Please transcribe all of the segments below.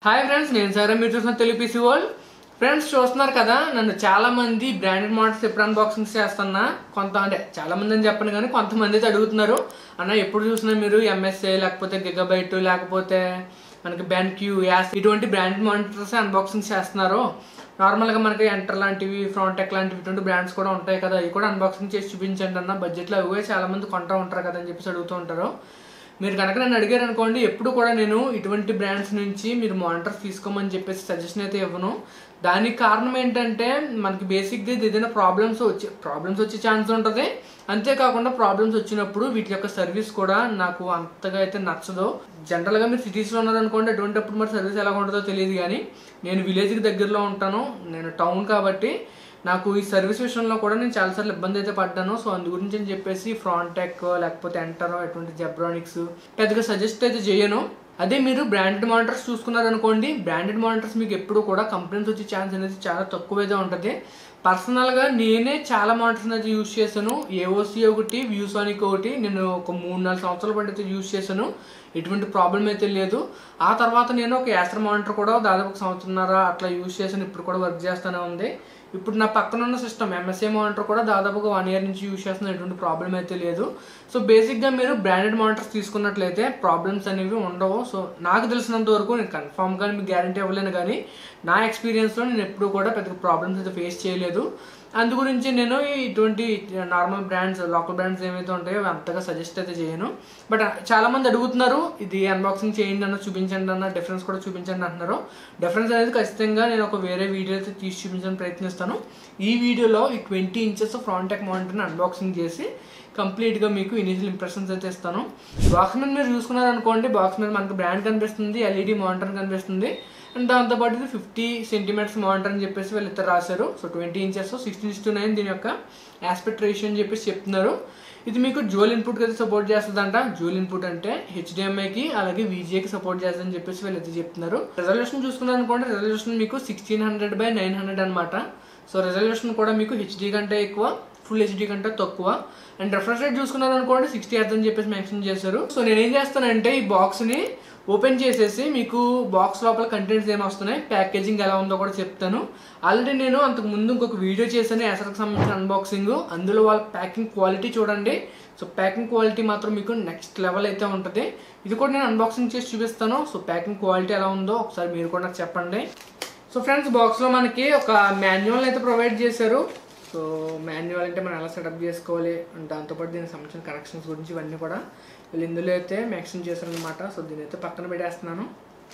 hi friends నేను సరే మీరు చూసిన తెలుగు పీసీ వరల్డ్ ఫ్రెండ్స్ చూస్తున్నారు కదా నన్ను చాలా మంది బ్రాండెడ్ మోడల్స్ ఎప్పుడు అన్బాక్సింగ్స్ చేస్తున్నా కొంత అంటే చాలా మంది అని చెప్పను కానీ కొంతమంది అయితే అడుగుతున్నారు అన్న ఎప్పుడు చూసినా మీరు ఎంఎస్ఏ లేకపోతే గిగబైట్ లేకపోతే మనకి క్యూ యాస్ ఇటువంటి బ్రాండెడ్ మానిటర్స్ అన్బాక్సింగ్ చేస్తున్నారు నార్మల్గా మనకి ఎంటర్ లాంటివి ఫ్రాంటెక్ లాంటివి ఇటువంటి బ్రాండ్స్ కూడా ఉంటాయి కదా అవి కూడా అన్బాక్సింగ్ చేసి చూపించండి అన్న బడ్జెట్లో అవి కూడా చాలా మంది కొంటూ ఉంటారు కదా అని చెప్పేసి అడుగుతూ ఉంటారు మీరు కనుక నన్ను అడిగారు అనుకోండి ఎప్పుడు కూడా నేను ఇటువంటి బ్రాండ్స్ నుంచి మీరు మానిటర్స్ తీసుకోమని చెప్పేసి సజెషన్ అయితే ఇవ్వను దానికి కారణం ఏంటంటే మనకి బేసిక్గా ఇది ఏదైనా ప్రాబ్లమ్స్ వచ్చి ప్రాబ్లమ్స్ వచ్చే ఛాన్స్ ఉంటుంది అంతేకాకుండా ప్రాబ్లమ్స్ వచ్చినప్పుడు వీటి యొక్క సర్వీస్ కూడా నాకు అంతగా అయితే నచ్చదు జనరల్గా మీరు సిటీస్లో ఉన్నారనుకోండి అటువంటిప్పుడు మరి సర్వీస్ ఎలా ఉంటుందో తెలియదు కానీ నేను విలేజ్కి దగ్గరలో ఉంటాను నేను టౌన్ కాబట్టి నాకు ఈ సర్వీస్ విషయంలో కూడా నేను చాలాసార్లు ఇబ్బంది అయితే పడ్డాను సో అందు గురించి అని చెప్పేసి ఫ్రాంటెక్ లేకపోతే ఎంటరో ఎటువంటి జెబ్రానిక్స్ పెద్దగా సజెస్ట్ అయితే చేయను అదే మీరు బ్రాండెడ్ మానిటర్స్ చూసుకున్నారనుకోండి బ్రాండెడ్ మానిటర్స్ మీకు ఎప్పుడు కూడా కంప్లైంట్స్ వచ్చే ఛాన్స్ అనేది చాలా తక్కువైతే ఉంటుంది పర్సనల్గా నేనే చాలా మానిటర్స్ అయితే యూజ్ చేశాను ఏఓసి ఒకటి వ్యూసానిక్ ఒకటి నేను ఒక మూడు నాలుగు సంవత్సరాల పాటు అయితే యూజ్ చేశాను ఎటువంటి ప్రాబ్లం అయితే లేదు ఆ తర్వాత నేను ఒక యాస్టర్ మానిటర్ కూడా దాదాపు ఒక సంవత్సరంన్నర అట్లా యూజ్ చేశాను ఇప్పుడు కూడా వర్క్ చేస్తూనే ఉంది ఇప్పుడు నా పక్కన ఉన్న సిస్టమ్ ఎంఎస్ఏ మానిటర్ కూడా దాదాపుగా వన్ ఇయర్ నుంచి యూజ్ చేస్తున్న ఎటువంటి ప్రాబ్లం అయితే లేదు సో బేసిక్గా మీరు బ్రాండెడ్ మానిటర్స్ తీసుకున్నట్లయితే ప్రాబ్లమ్స్ అనేవి ఉండవు సో నాకు తెలిసినంత వరకు నేను కన్ఫామ్గా మీకు గ్యారంటీ ఇవ్వలేను కానీ నా ఎక్స్పీరియన్స్లో నేను ఎప్పుడూ కూడా పెద్ద ప్రాబ్లమ్స్ అయితే ఫేస్ చేయలేదు అందు గురించి నేను ఇటువంటి నార్మల్ బ్రాండ్స్ లోకల్ బ్రాండ్స్ ఏమైతే ఉంటాయో అవి అంతగా సజెస్ట్ అయితే చేయను బట్ చాలా మంది అడుగుతున్నారు ఇది అన్బాక్సింగ్ చేయండి అన్న చూపించండి అన్న డిఫరెన్స్ కూడా చూపించండి అంటున్నారు డిఫరెన్స్ అనేది ఖచ్చితంగా నేను ఒక వేరే వీడియో అయితే తీసి చూపించడానికి ప్రయత్నిస్తాను ఈ వీడియోలో ఈ ట్వంటీ ఇంచెస్ ఫ్రాంటెక్ మానిటర్ని అన్బాక్సింగ్ చేసి కంప్లీట్గా మీకు ఇనిషియల్ ఇంప్రెషన్స్ అయితే ఇస్తాను బాక్స్ మీద మీరు చూసుకున్నారనుకోండి బాక్స్ మీద మనకు బ్రాండ్ కనిపిస్తుంది ఎల్ఈడి మానిటర్ కనిపిస్తుంది అండ్ దాంతోపాటు ఇది ఫిఫ్టీ సెంటీమీటర్స్ మానిటర్ అని చెప్పేసి వీళ్ళు ఇద్దరు రాశారు so twenty inches sixteen to nine దీని యొక్క ఆస్పెక్ట్ రేషియో అని చెప్పేసి చెప్తున్నారు ఇది మీకు జువల్ ఇన్పుట్ అయితే సపోర్ట్ చేస్తుందంట జువల్ ఇన్పుట్ అంటే హెచ్డిఎంఐకి అలాగే విజిఏకి సపోర్ట్ చేస్తుందని చెప్పేసి వీళ్ళు అయితే చెప్తున్నారు రెజల్యూషన్ చూసుకున్నారు అనుకోండి రెజల్యూషన్ మీకు sixteen hundred by nine hundred అనమాట సో రెజల్యూషన్ కూడా మీకు హెచ్డి కంటే ఎక్కువ ఫుల్ హెచ్డి కంటే తక్కువ అండ్ రెఫరెన్స్ రేట్ చూసుకున్నారు అనుకోండి సిక్స్టీ ఎర్త్ అని చెప్పేసి మెన్షన్ చేశారు సో నేను ఏం చేస్తానంటే ఈ బాక్స్ని ఓపెన్ చేసేసి మీకు బాక్స్ లోపల కంటెంట్స్ ఏమి వస్తున్నాయి ప్యాకేజింగ్ ఎలా ఉందో కూడా చెప్తాను ఆల్రెడీ నేను అంతకు ముందు ఇంకొక వీడియో చేశాను ఎసర్కి సంబంధించిన అన్బాక్సింగ్ అందులో వాళ్ళ ప్యాకింగ్ క్వాలిటీ చూడండి సో ప్యాకింగ్ క్వాలిటీ మాత్రం మీకు నెక్స్ట్ లెవెల్ అయితే ఉంటుంది ఇది కూడా నేను అన్బాక్సింగ్ చేసి చూపిస్తాను సో ప్యాకింగ్ క్వాలిటీ ఎలా ఉందో ఒకసారి మీరు కూడా నాకు చెప్పండి సో ఫ్రెండ్స్ బాక్స్లో మనకి ఒక మాన్యువల్ అయితే ప్రొవైడ్ చేశారు సో మాన్యువల్ అంటే మనం ఎలా సెటప్ చేసుకోవాలి అండ్ దాంతోపాటు దీనికి సంబంధించిన కనెక్షన్స్ గురించి ఇవన్నీ కూడా వీళ్ళు ఇందులో అయితే మెన్షన్ చేశారనమాట సో దీని అయితే పక్కన పెట్టేస్తున్నాను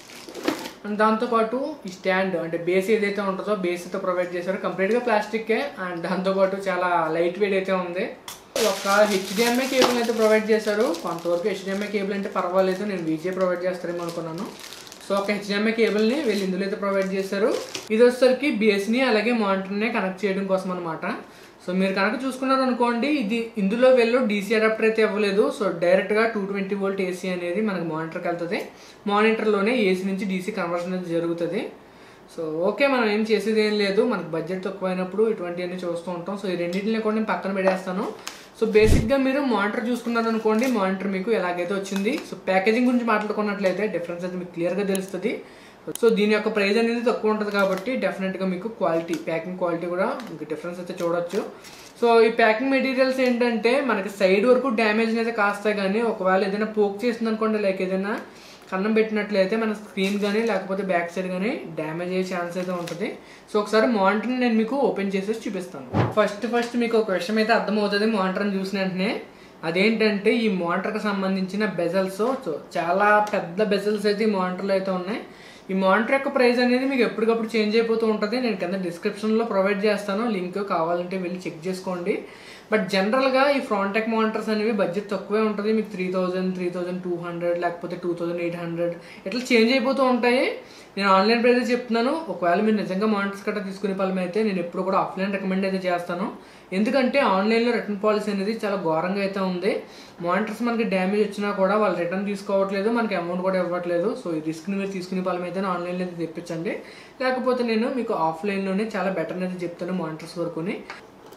అండ్ దాంతోపాటు ఈ స్టాండ్ అంటే బేస్ ఏదైతే ఉంటుందో బేస్ అయితే ప్రొవైడ్ చేశారు కంప్లీట్గా ప్లాస్టిక్కే అండ్ దాంతోపాటు చాలా లైట్ వెయిట్ అయితే ఉంది ఒక హెచ్డిఎంఐ కేబుల్ అయితే ప్రొవైడ్ చేశారు కొంతవరకు హెచ్డిఎంఐ కేబుల్ అంటే పర్వాలేదు నేను విజే ప్రొవైడ్ చేస్తారేమో అనుకున్నాను సో ఒక హెచ్డిఎంఐ కేబుల్ని వీళ్ళు ఇందులో అయితే ప్రొవైడ్ చేశారు ఇది వచ్చేసరికి బేస్ని అలాగే మానిటర్ని కనెక్ట్ చేయడం కోసం అనమాట సో మీరు కనుక చూసుకున్నారు అనుకోండి ఇది ఇందులో వీళ్ళు డీసీ అడాప్టర్ అయితే ఇవ్వలేదు సో డైరెక్ట్గా టూ ట్వంటీ వోల్ట్ ఏసీ అనేది మనకి మానిటర్కి వెళ్తుంది మానిటర్లోనే ఏసీ నుంచి డీసీ కన్వర్షన్ అనేది జరుగుతుంది సో ఓకే మనం ఏం చేసేది ఏం లేదు మనకు బడ్జెట్ తక్కువైనప్పుడు ఇటువంటివన్నీ చూస్తూ ఉంటాం సో ఈ రెండింటిని కూడా నేను పక్కన పెట్టేస్తాను సో బేసిక్గా మీరు మానిటర్ చూసుకున్నారు అనుకోండి మానిటర్ మీకు ఎలాగైతే వచ్చింది సో ప్యాకేజింగ్ గురించి మాట్లాడుకున్నట్లయితే డిఫరెన్స్ అయితే మీకు క్లియర్గా తెలుస్తుంది సో దీని యొక్క ప్రైస్ అనేది తక్కువ ఉంటుంది కాబట్టి డెఫినెట్గా మీకు క్వాలిటీ ప్యాకింగ్ క్వాలిటీ కూడా మీకు డిఫరెన్స్ అయితే చూడొచ్చు సో ఈ ప్యాకింగ్ మెటీరియల్స్ ఏంటంటే మనకి సైడ్ వరకు డ్యామేజ్ అయితే కాస్తాయి కానీ ఒకవేళ ఏదైనా పోక్ చేసింది అనుకోండి లైక్ ఏదైనా కన్నం పెట్టినట్లయితే మన స్క్రీన్ కానీ లేకపోతే బ్యాక్ సైడ్ కానీ డ్యామేజ్ అయ్యే ఛాన్స్ అయితే ఉంటుంది సో ఒకసారి మానిటర్ని నేను మీకు ఓపెన్ చేసేసి చూపిస్తాను ఫస్ట్ ఫస్ట్ మీకు ఒక విషయం అయితే అర్థమవుతుంది మానిటర్ని చూసిన వెంటనే అదేంటంటే ఈ మోటార్కి సంబంధించిన బెజల్స్ సో చాలా పెద్ద బెజల్స్ అయితే ఈ మానిటర్లో అయితే ఉన్నాయి ఈ మానిటర్ యొక్క ప్రైస్ అనేది మీకు ఎప్పటికప్పుడు చేంజ్ అయిపోతూ ఉంటుంది నేను కింద డిస్క్రిప్షన్లో ప్రొవైడ్ చేస్తాను లింక్ కావాలంటే వెళ్ళి చెక్ చేసుకోండి బట్ జనరల్గా ఈ ఫ్రాంటెక్ మానిటర్స్ అనేవి బడ్జెట్ తక్కువే ఉంటుంది మీకు three thousand three thousand two hundred లేకపోతే టూ థౌజండ్ ఎయిట్ హండ్రెడ్ ఇట్లా చేంజ్ అయిపోతూ ఉంటాయి నేను ఆన్లైన్ ప్రైజెస్ చెప్తున్నాను ఒకవేళ మీరు నిజంగా మానిటర్స్ కట్ట తీసుకునే పలం అయితే నేను ఎప్పుడు కూడా ఆఫ్లైన్ రికమెండ్ అయితే చేస్తాను ఎందుకంటే ఆన్లైన్లో రిటర్న్ పాలసీ అనేది చాలా ఘోరంగా అయితే ఉంది మానిటర్స్ మనకి డ్యామేజ్ వచ్చినా కూడా వాళ్ళు రిటర్న్ తీసుకోవట్లేదు మనకి అమౌంట్ కూడా ఇవ్వట్లేదు సో ఈ రిస్క్ని మీరు తీసుకునే పలం అయితే ఆన్లైన్లో అయితే తెప్పించండి లేకపోతే నేను మీకు ఆఫ్లైన్లోనే చాలా బెటర్ అయితే చెప్తాను మానిటర్స్ వరకుని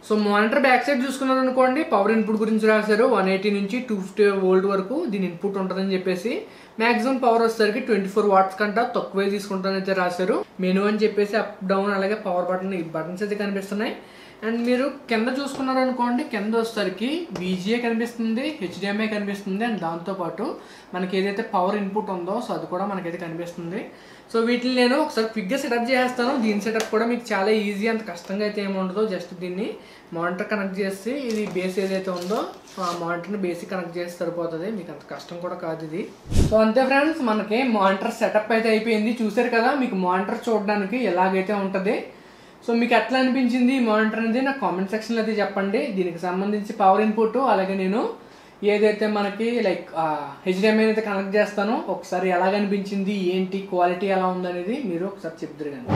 సో మానిటర్ బ్యాక్ సైడ్ చూసుకున్నారు అనుకోండి పవర్ ఇన్పుట్ గురించి రాశారు వన్ ఎయిటీ నుంచి టూ ఫిఫ్టీ వోల్ట్ వరకు దీని ఇన్పుట్ ఉంటుందని చెప్పేసి మాక్సిమం పవర్ వచ్చేసరికి ట్వంటీ ఫోర్ వాట్స్ కంటే తక్కువే తీసుకుంటానని అయితే రాశారు మెనూ అని చెప్పేసి అప్ డౌన్ అలాగే పవర్ బటన్ ఈ బటన్స్ అయితే కనిపిస్తున్నాయి అండ్ మీరు కింద చూసుకున్నారు అనుకోండి కింద వచ్చేసరికి విజిఏ కనిపిస్తుంది హెచ్డిఎంఐ కనిపిస్తుంది అండ్ దాంతోపాటు మనకి ఏదైతే పవర్ ఇన్పుట్ ఉందో సో అది కూడా మనకైతే కనిపిస్తుంది సో వీటిని నేను ఒకసారి క్విక్గా సెటప్ చేస్తాను దీని సెటప్ కూడా మీకు చాలా ఈజీ అంత కష్టంగా అయితే ఏమి ఉండదు జస్ట్ దీన్ని మానిటర్ కనెక్ట్ చేసి ఇది బేస్ ఏదైతే ఉందో సో ఆ మానిటర్ని బేసిక్ కనెక్ట్ చేసి సరిపోతుంది మీకు అంత కష్టం కూడా కాదు ఇది సో అంతే ఫ్రెండ్స్ మనకి మానిటర్ సెటప్ అయితే అయిపోయింది చూసారు కదా మీకు మానిటర్ చూడడానికి ఎలాగైతే ఉంటుంది సో మీకు ఎట్లా అనిపించింది ఈ మానిటర్ అనేది నాకు కామెంట్ సెక్షన్లో అయితే చెప్పండి దీనికి సంబంధించి పవర్ ఇన్పుట్ అలాగే నేను ఏదైతే మనకి లైక్ హెచ్డిఎంఐ అయితే కనెక్ట్ చేస్తానో ఒకసారి ఎలాగ అనిపించింది ఏంటి క్వాలిటీ ఎలా ఉందనేది మీరు ఒకసారి చెప్తారు కానీ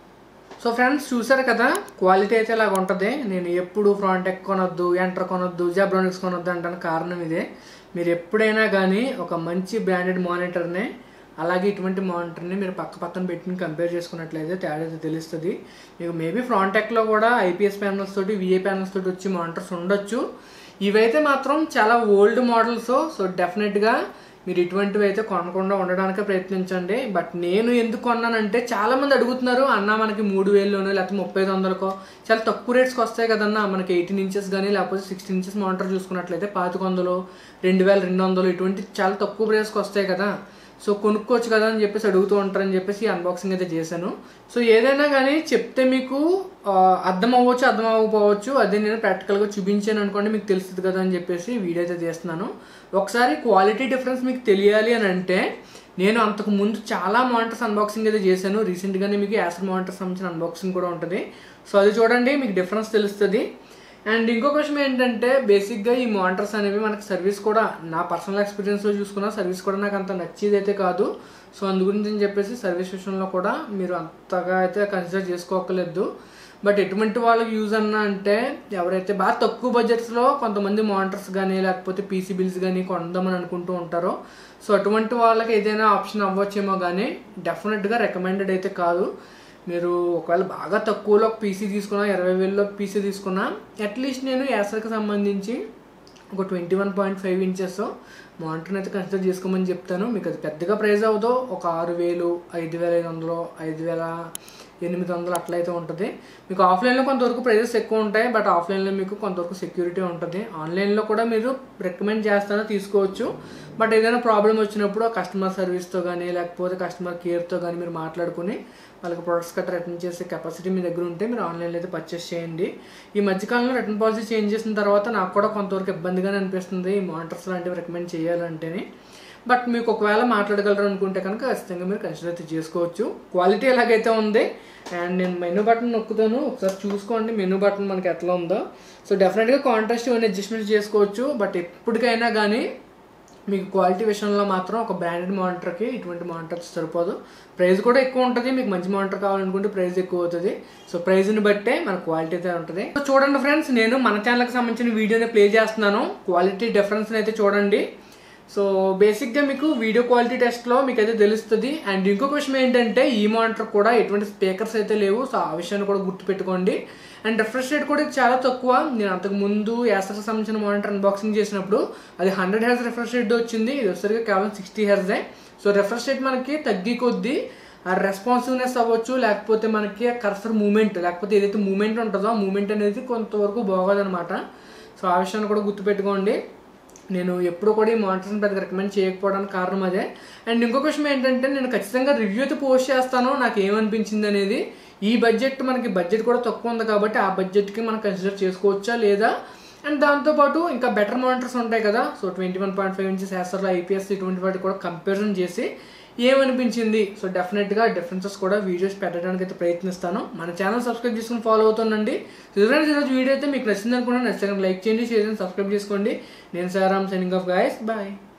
సో ఫ్రెండ్స్ చూసారు కదా క్వాలిటీ అయితే ఇలాగ ఉంటుంది నేను ఎప్పుడు ఫ్రంట్ ఎక్ కొనొద్దు ఎంటర్ కొనొద్దు జాబ్రానిక్స్ కొనొద్దు అంటాను కారణం ఇదే మీరు ఎప్పుడైనా కానీ ఒక మంచి బ్రాండెడ్ మానిటర్ని అలాగే ఇటువంటి మానిటర్ని మీరు పక్క పక్కన పెట్టుకుని కంపేర్ చేసుకున్నట్లయితే తేడా అయితే తెలుస్తుంది మీకు మేబీ ఫ్రంట్ ఎక్లో కూడా ఐపీఎస్ ప్యానల్స్ తోటి విఏ ప్యానల్స్ తోటి వచ్చి మానిటర్స్ ఉండొచ్చు ఇవైతే మాత్రం చాలా ఓల్డ్ మోడల్స్ సో డెఫినెట్గా మీరు ఇటువంటివి అయితే కొనకుండా ఉండడానికి ప్రయత్నించండి బట్ నేను ఎందుకు కొన్నానంటే చాలా మంది అడుగుతున్నారు అన్న మనకి మూడు వేలలోనో లేకపోతే ముప్పై ఐదు వందలకో చాలా తక్కువ రేట్స్కి వస్తాయి కదన్నా మనకి ఎయిటీన్ ఇంచెస్ కానీ లేకపోతే సిక్స్టీన్ ఇంచెస్ మానిటర్ చూసుకున్నట్లయితే పాతిక వందలు రెండు వేల రెండు వందలు ఇటువంటి చాలా తక్కువ ప్రైస్కి వస్తాయి కదా సో కొనుక్కోవచ్చు కదా అని చెప్పేసి అడుగుతూ ఉంటారని చెప్పేసి అన్బాక్సింగ్ అయితే చేశాను సో ఏదైనా కానీ చెప్తే మీకు ఆ, అర్థం అవ్వచ్చు అర్థం అవ్వకపోవచ్చు అదే నేను ప్రాక్టికల్గా చూపించాను అనుకోండి మీకు తెలుస్తుంది కదా అని చెప్పేసి వీడియో అయితే చేస్తున్నాను ఒకసారి క్వాలిటీ డిఫరెన్స్ మీకు తెలియాలి అని అంటే నేను అంతకు ముందు చాలా మానిటర్స్ అన్బాక్సింగ్ అయితే చేశాను రీసెంట్గానే మీకు యాసర్ మానిటర్స్ సంబంధించిన అన్బాక్సింగ్ కూడా ఉంటుంది సో అది చూడండి మీకు డిఫరెన్స్ తెలుస్తుంది అండ్ ఇంకొక విషయం ఏంటంటే బేసిక్గా ఈ మానిటర్స్ అనేవి మనకి సర్వీస్ కూడా నా పర్సనల్ ఎక్స్పీరియన్స్లో చూసుకున్న సర్వీస్ కూడా నాకు అంత నచ్చేది అయితే కాదు సో అందు గురించి అని చెప్పేసి సర్వీస్ విషయంలో కూడా మీరు అంతగా అయితే కన్సిడర్ చేసుకోకలేదు బట్ ఎటువంటి వాళ్ళకి యూజ్ అన్న అంటే ఎవరైతే బాగా తక్కువ బడ్జెట్స్లో కొంతమంది మానిటర్స్ కానీ లేకపోతే పీసీ బిల్స్ కానీ కొందామని అనుకుంటూ ఉంటారో సో అటువంటి వాళ్ళకి ఏదైనా ఆప్షన్ అవ్వచ్చేమో కానీ డెఫినెట్గా రికమెండెడ్ అయితే కాదు మీరు ఒకవేళ బాగా తక్కువలో ఒక పీసీ తీసుకున్నా ఇరవై వేలలో పీసీ తీసుకున్నా అట్లీస్ట్ నేను యాసర్కి సంబంధించి ఒక twenty one point five inches మానిటర్ని అయితే కన్సిడర్ చేసుకోమని చెప్తాను మీకు అది పెద్దగా ప్రైస్ అవ్వదు ఒక ఆరు వేలు ఐదు వేల ఐదు వందలు ఐదు వేల ఎనిమిది వందలు అట్లా అయితే ఉంటుంది మీకు ఆఫ్లైన్లో కొంతవరకు ప్రైజెస్ ఎక్కువ ఉంటాయి బట్ ఆఫ్లైన్లో మీకు కొంతవరకు సెక్యూరిటీ ఉంటుంది ఆన్లైన్లో కూడా మీరు రికమెండ్ చేస్తానో తీసుకోవచ్చు బట్ ఏదైనా ప్రాబ్లం వచ్చినప్పుడు కస్టమర్ సర్వీస్తో కానీ లేకపోతే కస్టమర్ కేర్తో కానీ మీరు మాట్లాడుకుని వాళ్ళకి ప్రొడక్ట్స్ గట్రా రిటర్న్ చేసే కెపాసిటీ మీ దగ్గర ఉంటే మీరు ఆన్లైన్లో అయితే పర్చేస్ చేయండి ఈ మధ్యకాలంలో రిటర్న్ పాలసీ చేంజ్ చేసిన తర్వాత నాకు కూడా కొంతవరకు ఇబ్బందిగానే అనిపిస్తుంది ఈ మానిటర్స్ లాంటివి రికమెండ్ చేయాలంటేనే బట్ మీకు ఒకవేళ మాట్లాడగలరు అనుకుంటే కనుక ఖచ్చితంగా మీరు కన్సిడర్ అయితే చేసుకోవచ్చు క్వాలిటీ ఎలాగైతే ఉంది అండ్ నేను మెనూ బటన్ నొక్కుతాను ఒకసారి చూసుకోండి మెనూ బటన్ మనకి ఎట్లా ఉందో సో డెఫినెట్గా కాంట్రాస్ట్ ఇవన్నీ అడ్జస్ట్మెంట్ చేసుకోవచ్చు బట్ ఎప్పటికైనా కానీ మీకు క్వాలిటీ విషయంలో మాత్రం ఒక బ్రాండెడ్ మానిటర్కి ఇటువంటి మానిటర్స్ సరిపోదు ప్రైస్ కూడా ఎక్కువ ఉంటుంది మీకు మంచి మానిటర్ కావాలనుకుంటే ప్రైస్ ఎక్కువ అవుతుంది సో ప్రైస్ని బట్టే మన క్వాలిటీ అయితే ఉంటుంది సో చూడండి ఫ్రెండ్స్ నేను మన ఛానల్కి సంబంధించిన వీడియోని ప్లే చేస్తున్నాను క్వాలిటీ డిఫరెన్స్ అయితే చూడండి సో బేసిక్గా మీకు వీడియో క్వాలిటీ టెస్ట్లో మీకు అయితే తెలుస్తుంది అండ్ ఇంకొక విషయం ఏంటంటే ఈ మానిటర్ కూడా ఎటువంటి స్పీకర్స్ అయితే లేవు సో ఆ విషయాన్ని కూడా గుర్తుపెట్టుకోండి అండ్ రిఫ్రెష్ రేట్ కూడా ఇది చాలా తక్కువ నేను అంతకు ముందు యాసర్కి సంబంధించిన మానిటర్ అన్బాక్సింగ్ చేసినప్పుడు అది హండ్రెడ్ హెర్స్ రిఫ్రెష్ రేట్ వచ్చింది ఇది వచ్చేసరికి కేవలం sixty hertz so refresh rate మనకి తగ్గి కొద్దీ ఆ రెస్పాన్సివ్నెస్ అవ్వచ్చు లేకపోతే మనకి కర్సర్ మూమెంట్ లేకపోతే ఏదైతే మూమెంట్ ఉంటుందో ఆ మూమెంట్ అనేది కొంతవరకు బాగోదన్నమాట సో ఆ విషయాన్ని కూడా గుర్తుపెట్టుకోండి నేను ఎప్పుడు కూడా ఈ మానిటర్స్ని పెద్దగా రికమెండ్ చేయకపోవడానికి కారణం అదే అండ్ ఇంకొక విషయం ఏంటంటే నేను ఖచ్చితంగా రివ్యూ అయితే పోస్ట్ చేస్తాను నాకు ఏమనిపించింది అనేది ఈ బడ్జెట్ మనకి బడ్జెట్ కూడా తక్కువ ఉంది కాబట్టి ఆ బడ్జెట్కి మనం కన్సిడర్ చేసుకోవచ్చా లేదా అండ్ దాంతోపాటు ఇంకా బెటర్ మానిటర్స్ ఉంటాయి కదా so twenty one point five inches యాసర్లో ఐపీఎస్ ఇటువంటి వాటి కూడా కంపారిజన్ చేసి ఏమనిపించింది సో డెఫినెట్గా డిఫరెన్సెస్ కూడా వీడియోస్ పెట్టడానికి అయితే ప్రయత్నిస్తాను మన ఛానల్ సబ్స్క్రైబ్ చేసుకుని ఫాలో అవుతానండి చూడండి ఈరోజు వీడియో అయితే మీకు నచ్చింది అనుకున్నాను నచ్చితే లైక్ చేయండి షేర్ చేయండి సబ్స్క్రైబ్ చేసుకోండి నేను Saram signing off guys bye